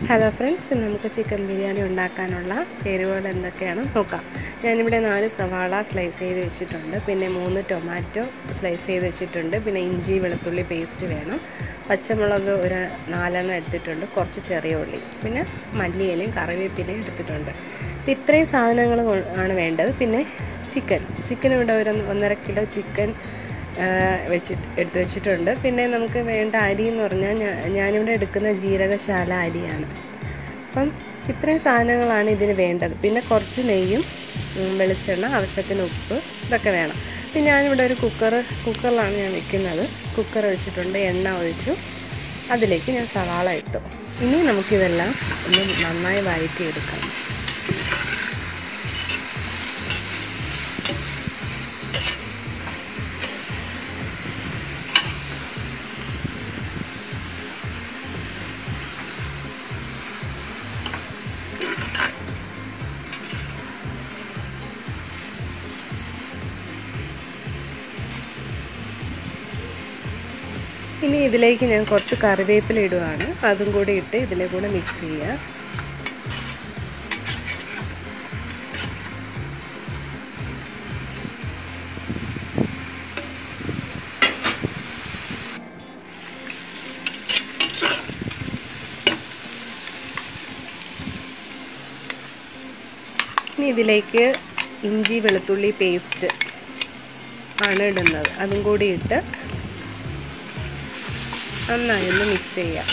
hello friends ഇന്ന് നമുക്ക് chicken biryani ഉണ്ടാക്കാനുള്ള ചേരുവകൾ എന്തൊക്കെയാണ് നോക്കാം ഞാനിവിടെ നാല് സവാള സ്ലൈസ് ചെയ്ത് വെച്ചിട്ടുണ്ട് പിന്നെ മൂന്ന് ടൊമാറ്റോ സ്ലൈസ് ചെയ്ത് വെച്ചിട്ടുണ്ട് പിന്നെ ഇഞ്ചി വെളുത്തുള്ളി പേസ്റ്റ് വേണം പച്ചമുളക് ഒരു നാലെണ്ണം എടുത്തിട്ടുണ്ട് കുറച്ച് ചെറിയ ഉള്ളി പിന്നെ മല്ലിയിലയും കറിവേപ്പിലയും എടുത്തിട്ടുണ്ട് അപ്പം ഇത്രയും സാധനങ്ങൾ കൊ- ആണ് വേണ്ടത് പിന്നെ ചിക്കൻ ചിക്കൻ ഇവിടെ ഒരു ഒന്നര കിലോ ചിക്കൻ വെച്ചിട്ട് എടുത്ത് വെച്ചിട്ടുണ്ട് പിന്നെ നമുക്ക് വേണ്ട അരി എന്ന് പറഞ്ഞാൽ ഞാ- ഞാനിവിടെ എടുക്കുന്ന ജീരകശാല അരിയാണ് അപ്പം ഇത്രയും സാധനങ്ങളാണ് ഇതിന് വേണ്ടത് പിന്നെ കുറച്ച് നെയ്യും ഉം, വെളിച്ചെണ്ണ ആവശ്യത്തിന് ഉപ്പ് ഇതൊക്കെ വേണം പിന്നെ ഞാനിവിടെ ഒരു കുക്കർ കുക്കറിലാണ് ഞാൻ വെക്കുന്നത് കുക്കർ വെച്ചിട്ടുണ്ട് എണ്ണ ഒഴിച്ചു അതിലേക്ക് ഞാൻ സവാള ഇട്ടു ഇനി നമുക്കിതെല്ലാം ഒന്ന് നന്നായി വഴറ്റിയെടുക്കാം ഇനി ഇതിലേക്ക് ഞാൻ കുറച്ച് കറിവേപ്പില ഇടുകയാണ് അതും കൂടി ഇട്ട് ഇതിലെ കൂടെ മിക്സ് ചെയ്യുക ഇനി ഇതിലേക്ക് ഇഞ്ചി വെളുത്തുള്ളി പേസ്റ്റ് ആണ് ഇടുന്നത് അതും കൂടി ഇട്ട് നന്നായി ഒന്ന് മിക്സ് ചെയ്യാം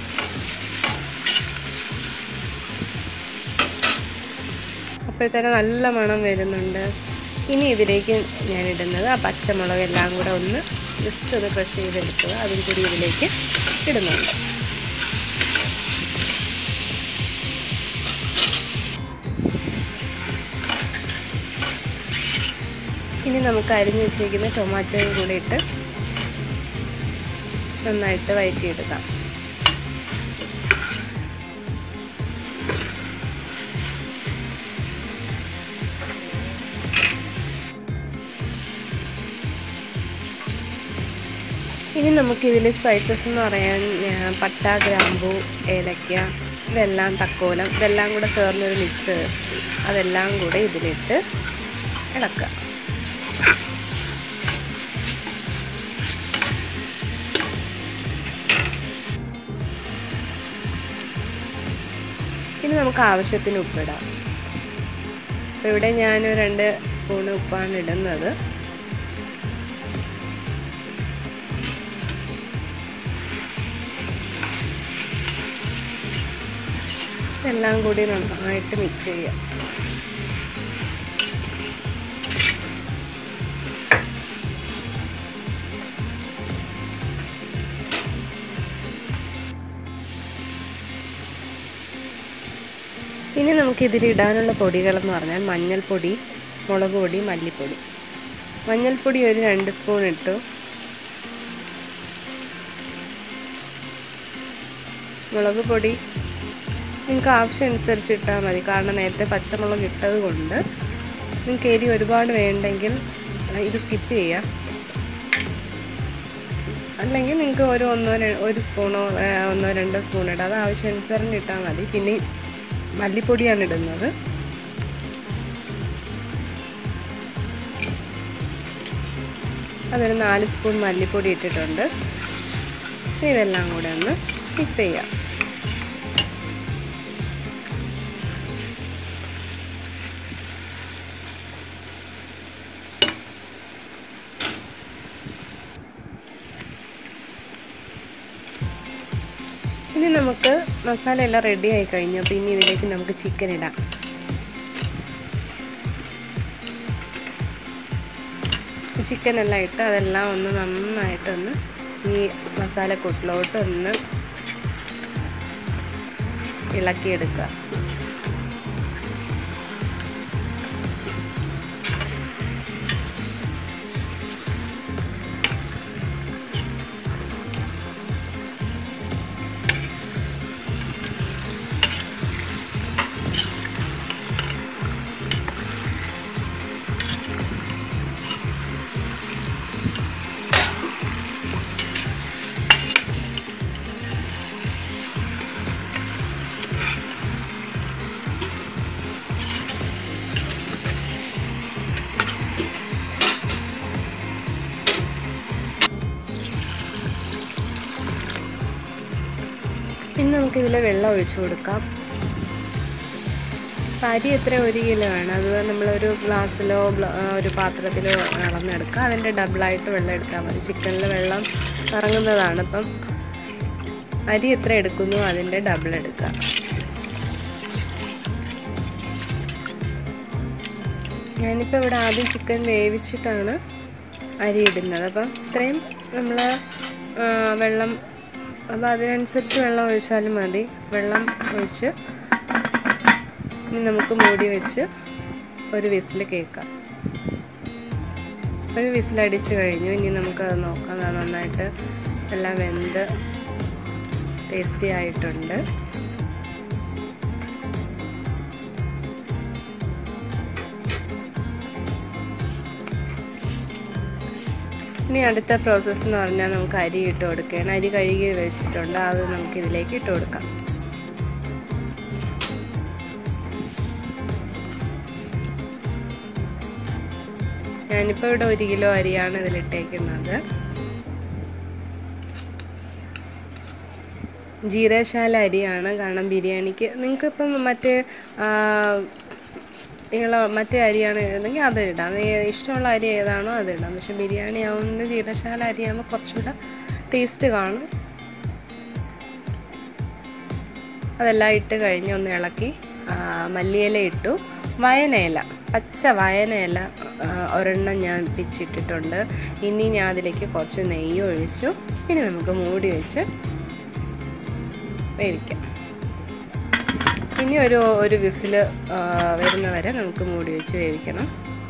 അപ്പോഴത്തേനും നല്ല മണം വരുന്നുണ്ട് ഇനി ഇതിലേക്ക് ഞാൻ ഇടുന്നത് ആ പച്ചമുളക് എല്ലാം കൂടെ ഒന്ന് ജസ്റ്റ് ഒന്ന് ക്രഷ് ചെയ്തെടുക്കുക അതും കൂടി ഇതിലേക്ക് ഇടുന്നുണ്ട് ഇനി നമുക്ക് അരിഞ്ഞ് വെച്ചിരിക്കുന്ന ടൊമാറ്റോയും കൂടി ഇട്ട് നന്നായിട്ട് വഴറ്റിയെടുക്കാം ഇനി നമുക്കിതിൽ സ്പൈസസ് എന്ന് പറയാൻ ആ, പട്ട ഗ്രാമ്പു ഏലക്ക ഇതെല്ലാം തക്കോലം ഇതെല്ലാം കൂടെ ചേർന്നൊരു മിക്സ് അതെല്ലാം കൂടെ ഇതിലിട്ട് ഇളക്കുക ഇനി നമുക്ക് ആവശ്യത്തിന് ഉപ്പിടാം അപ്പോൾ ഇവിടെ ഞാൻ രണ്ട് സ്പൂൺ ഉപ്പാണ് ഇടുന്നത് എല്ലാം കൂടി നന്നായിട്ട് മിക്സ് ചെയ്യാം ഇനി നമുക്ക് ഇതിൽ ഇടാനുള്ള പൊടികളെന്ന് പറഞ്ഞാൽ മഞ്ഞൾപ്പൊടി മുളക് പൊടി മല്ലിപ്പൊടി മഞ്ഞൾപ്പൊടി ഒരു രണ്ട് സ്പൂൺ ഇട്ടു മുളക് പൊടി നിങ്ങൾക്ക് ആവശ്യം അനുസരിച്ച് ഇട്ടാൽ മതി കാരണം നേരത്തെ പച്ചമുളക് ഇട്ടത് കൊണ്ട് നിങ്ങൾക്ക് എരി ഒരുപാട് വേണ്ടെങ്കിൽ ആ, ഇത് സ്കിപ്പ് ചെയ്യാം അല്ലെങ്കിൽ നിങ്ങൾക്ക് ഒരു ഒന്നോ ര- ഒരു സ്പൂണോ ആ, ഒന്നോ രണ്ടോ സ്പൂൺ ഇടാം അത് ആവശ്യാനുസരണം ഇട്ടാൽ മതി പിന്നെ മല്ലിപ്പൊടിയാണ് ഇടുന്നത് അതൊരു നാല് സ്പൂൺ മല്ലിപ്പൊടി ഇട്ടിട്ടുണ്ട് ഇതെല്ലാം കൂടെ ഒന്ന് മിക്സ് ചെയ്യാം ഇനി നമുക്ക് മസാല എല്ലാം റെഡി ആയി കഴിഞ്ഞു അപ്പോൾ ഇനി ഇതിലേക്ക് നമുക്ക് ചിക്കൻ ഇടാം ചിക്കൻ എല്ലാം ഇട്ട് അതെല്ലാം ഒന്ന് നന്നായിട്ടൊന്ന് ഈ മസാലക്കൂട്ടിലോട്ട് ഒന്ന് ഇളക്കിയെടുക്കുക നമുക്കിതിൽ വെള്ളം ഒഴിച്ചു കൊടുക്കാം അപ്പം അരി എത്ര ഒരു കിലോ ആണ് അത് നമ്മളൊരു ഗ്ലാസ്സിലോ ഒരു പാത്രത്തിലോ അളന്നെടുക്കുക അതിൻ്റെ ഡബിളായിട്ട് വെള്ളം എടുത്താൽ മതി ചിക്കനിൽ വെള്ളം ഇറങ്ങുന്നതാണ് അപ്പം അരി എത്ര എടുക്കുന്നു അതിൻ്റെ ഡബിൾ എടുക്കുക ഞാനിപ്പോൾ ഇവിടെ ആദ്യം ചിക്കൻ വേവിച്ചിട്ടാണ് അരി ഇടുന്നത് അപ്പം ഇത്രയും നമ്മൾ വെള്ളം അപ്പോൾ അതിനനുസരിച്ച് വെള്ളം ഒഴിച്ചാലും മതി വെള്ളം ഒഴിച്ച് ഇനി നമുക്ക് മൂടി വെച്ച് ഒരു വിസിൽ കേൾക്കാം ഒരു വിസിലടിച്ച് കഴിഞ്ഞു ഇനി നമുക്കത് നോക്കാം നന്നായിട്ട് എല്ലാം വെന്ത് ടേസ്റ്റി ആയിട്ടുണ്ട് ഇനി അടുത്ത പ്രോസസ്സ് എന്ന് പറഞ്ഞാൽ നമുക്ക് അരി ഇട്ട് കൊടുക്കുകയാണ് അരി കഴുകി വെച്ചിട്ടുണ്ട് അത് നമുക്ക് ഇതിലേക്ക് ഇട്ട് കൊടുക്കാം ഞാനിപ്പോൾ ഇവിടെ ഒരു കിലോ അരിയാണ് ഇതിലിട്ടേക്കുന്നത് ജീരശാല അരിയാണ് കാരണം ബിരിയാണിക്ക് നിങ്ങൾക്കിപ്പം മറ്റേ നീള മറ്റേ അരിയാണ് ഇടുന്നെങ്കിൽ അത് ഇടാം ഇഷ്ടമുള്ള അരി ഏതാണോ അത് ഇടാം പക്ഷെ ബിരിയാണി ആവുന്നത് ജീരശാല അരിയാകുമ്പോൾ കുറച്ചുകൂടെ ടേസ്റ്റ് കാണും അതെല്ലാം ഇട്ട് കഴിഞ്ഞ് ഒന്ന് ഇളക്കി മല്ലിയില ഇട്ടു വയനയില പച്ച വയനയില ഒരെണ്ണം ഞാൻ പിച്ചിട്ടിട്ടുണ്ട് ഇനി ഞാൻ അതിലേക്ക് കുറച്ച് നെയ്യ് ഒഴിച്ചു ഇനി നമുക്ക് മൂടി വെച്ച് വേവിക്കാം ഇനി ഒരു ഒരു വിസിൽ വരുന്നവരെ നമുക്ക് മൂടി വെച്ച് വേവിക്കണം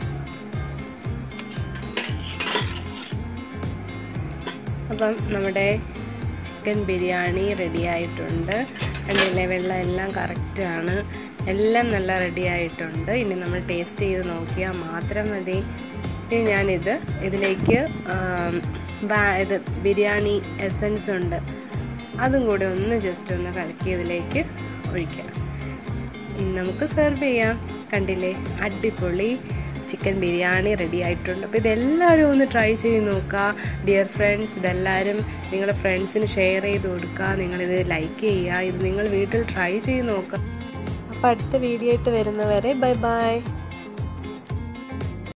അപ്പം നമ്മുടെ ചിക്കൻ ബിരിയാണി റെഡി ആയിട്ടുണ്ട് അതിലെ വെള്ളം എല്ലാം കറക്റ്റാണ് എല്ലാം നല്ല റെഡി ആയിട്ടുണ്ട് ഇനി നമ്മൾ ടേസ്റ്റ് ചെയ്ത് നോക്കിയാൽ മാത്രം മതി ഇനി ഞാനിത് ഇതിലേക്ക് ഇത് ബിരിയാണി എസൻസ് ഉണ്ട് അതും കൂടെ ഒന്ന് ജസ്റ്റ് ഒന്ന് കലക്കി ഇതിലേക്ക് ഒഴിക്കാം ഇനി നമുക്ക് സെർവ് ചെയ്യാം കണ്ടില്ലേ അടിപൊളി ചിക്കൻ ബിരിയാണി റെഡി ആയിട്ടുണ്ട് അപ്പോൾ ഇതെല്ലാവരും ഒന്ന് ട്രൈ ചെയ്ത് നോക്കുക ഡിയർ ഫ്രണ്ട്സ് ഇതെല്ലാവരും നിങ്ങളുടെ ഫ്രണ്ട്സിന് ഷെയർ ചെയ്ത് കൊടുക്കുക നിങ്ങളിത് ലൈക്ക് ചെയ്യുക ഇത് നിങ്ങൾ വീട്ടിൽ ട്രൈ ചെയ്ത് നോക്കുക അപ്പോൾ അടുത്ത വീഡിയോ ആയിട്ട് വരുന്നവരെ ബൈ ബൈ